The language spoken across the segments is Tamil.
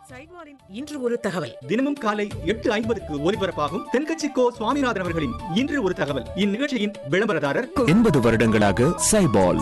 சைவாரின் இன்று ஒரு தகவல் தினமும் காலை எட்டு ஐம்பதுக்கு ஒலிபரப்பாகும் தென்கட்சி கோ சுவாமிநாதன் அவர்களின் இன்று ஒரு தகவல் இந்நிகழ்ச்சியின் விளம்பரதாரர் எண்பது வருடங்களாக சைபால்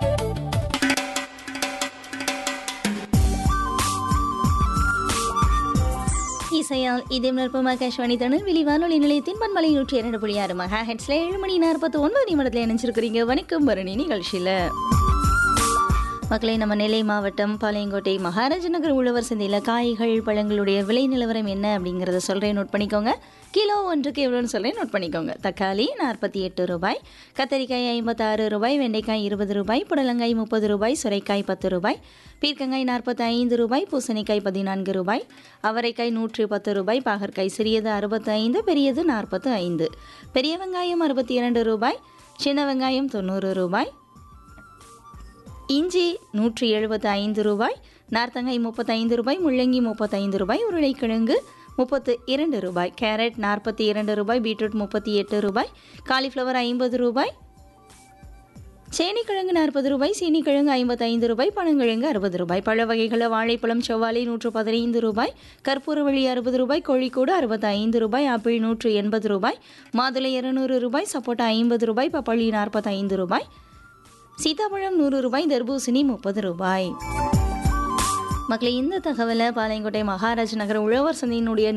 இசையால் இதயம் நற்பம் ஆகாஷ்வாணி திருநெல்வேலி வானொலி நிலையத்தின் பன்மலை நூற்றி இரண்டு புள்ளி ஆறு மகா ஹெட்ஸ்ல ஏழு மணி நாற்பத்தி ஒன்பது நிமிடத்தில் இணைஞ்சிருக்கிறீங்க வணக்கம் பரணி நிகழ்ச்சியில் மக்களை நம்ம நெல்லை மாவட்டம் பாளையங்கோட்டை மகாராஜ நகர் உழவர் சந்தையில் காய்கள் பழங்களுடைய விலை நிலவரம் என்ன அப்படிங்கிறத சொல்கிறேன் நோட் பண்ணிக்கோங்க கிலோ ஒன்றுக்கு எவ்வளோன்னு சொல்கிறேன் நோட் பண்ணிக்கோங்க தக்காளி நாற்பத்தி எட்டு ரூபாய் கத்தரிக்காய் ஐம்பத்தாறு ரூபாய் வெண்டைக்காய் இருபது ரூபாய் புடலங்காய் முப்பது ரூபாய் சுரைக்காய் பத்து ரூபாய் பீர்க்கங்காய் நாற்பத்தி ஐந்து ரூபாய் பூசணிக்காய் பதினான்கு ரூபாய் அவரைக்காய் நூற்றி பத்து ரூபாய் பாகற்காய் சிறியது அறுபத்தி ஐந்து பெரியது நாற்பத்து ஐந்து பெரிய வெங்காயம் அறுபத்தி இரண்டு ரூபாய் சின்ன வெங்காயம் தொண்ணூறு ரூபாய் இஞ்சி நூற்றி எழுபத்து ஐந்து ரூபாய் நார்த்தங்காய் முப்பத்தைந்து ரூபாய் முள்ளங்கி முப்பத்தைந்து ரூபாய் உருளைக்கிழங்கு முப்பத்து இரண்டு ரூபாய் கேரட் நாற்பத்தி இரண்டு ரூபாய் பீட்ரூட் முப்பத்தி எட்டு ரூபாய் காலிஃப்ளவர் ஐம்பது ரூபாய் சேனிக்கிழங்கு நாற்பது ரூபாய் சீனிக்கிழங்கு ஐம்பத்தைந்து ரூபாய் பழங்கிழங்கு அறுபது ரூபாய் பழ வகைகளில் வாழைப்பழம் செவ்வாழை நூற்று பதினைந்து ரூபாய் கற்பூரவள்ளி அறுபது ரூபாய் கோழிக்கூடு அறுபத்தி ஐந்து ரூபாய் ஆப்பிள் நூற்று எண்பது ரூபாய் மாதுளை இருநூறு ரூபாய் சப்போட்டா ஐம்பது ரூபாய் பப்பாளி நாற்பத்தைந்து ரூபாய் சீதாப்பழம் நூறு ரூபாய் தர்பூசணி முப்பது ரூபாய் மக்களை இந்த தகவலை பாளையங்கோட்டை மகாராஜ் நகர் உழவர் சந்தையினுடைய